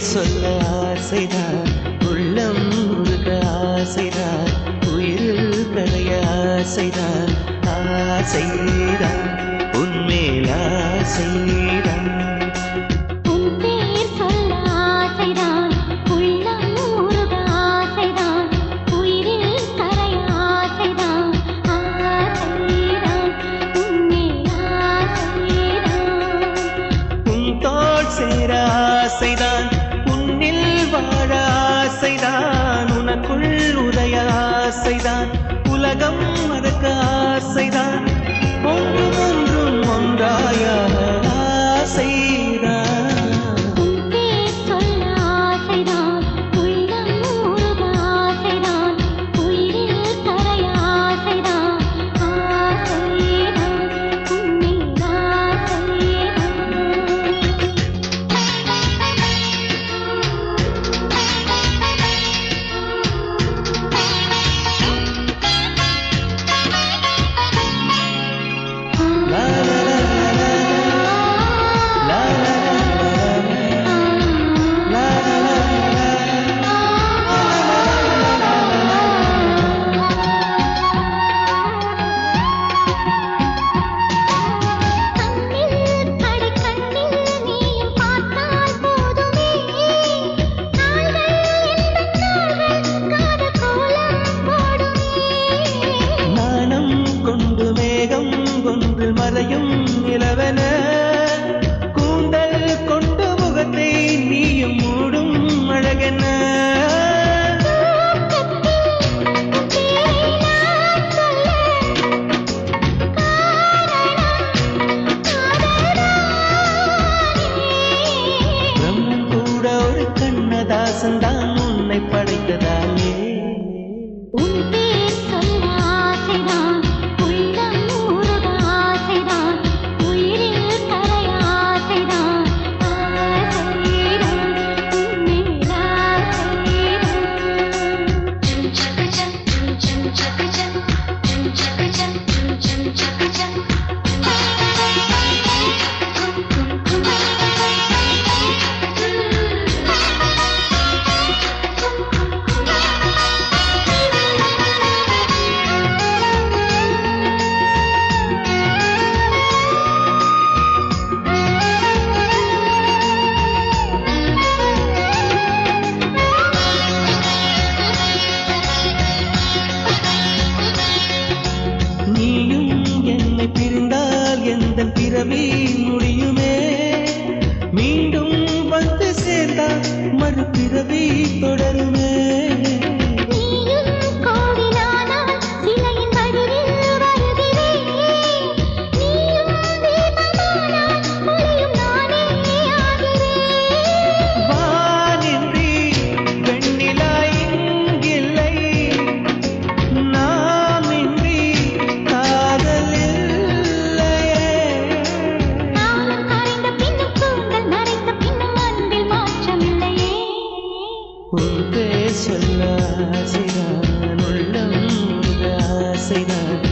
சொல்ல ஆசைதான் உள்ளம் முழுக ஆசைதான் உயிரில் கரைய ஆசைதான் ஆசைதான் உன்மேல் ஆசைதான் உன் பேர் சொல்ல ஆசைதான் உள்ளம் உருக ஆசைதான் உயிரில் கரைய ஆசைதான் ஆசைதான் உன்மேல் ஆசைதான் உன் தோள் சேர ஆசைதான் உன்னில் வாழ ஆசைதான் உனக்குள் உதய ஆசைதான் உலகம் மறக்க ஆசைதான் ஒன்றும் ஒன்றும் ஒன்றாய ஆசைதான் உன் பேர் சொல்ல ஆசைதான் உள்ளம் உருக ஆசைதான் உயிரில் கரைய ஆசைதான் ஆசைதான் உன்மேல் ஆசைதான் லா லா லா லா லா லா லா லா கண்ணில் கடை கண்ணில் நீயும் பார்த்தால் போதுமே நாள்கள் எந்த நாள்கள் காத கோலம் போடுமே நாணம் கொண்டு மேகம் கொண்டு மறையும் நிலவன கூந்தல் கொண்டு முகத்தை நீயும் மூடும் அழகென பிரம்மன் கூட ஒரு கண்ணதாசன் தான் உன்னை படைத்ததாலே உன் பேர் சொல்ல ஆசைதான் உள்ளம் உருக ஆசைதான் உயிரில் கரைய ஆசைதான் ஆசைதான் உன்மேல் நீயும் என்னை பிரிந்தால் எந்த பிறவி முடியுமே மீண்டும் வந்து சேர்ந்தால் மறுபிறவி தொடருமே நீயும் கோவிலானால் சிலையின் வடிவில் வருகிறேன் நீயும் தீபமானால் ஒளியும் நானே ஆகிறேன் வானின்றி வெண்ணிலா இங்கில்லை நாமின்றி காதல் இல்லையே நாளும் கரைந்த பின்னும் கூந்தல் நரைத்த பின்னும் அன்பில் மாற்றமில்லையே உன் பேர் சொல்ல ஆசைதான் உள்ளம் உருக ஆசைதான்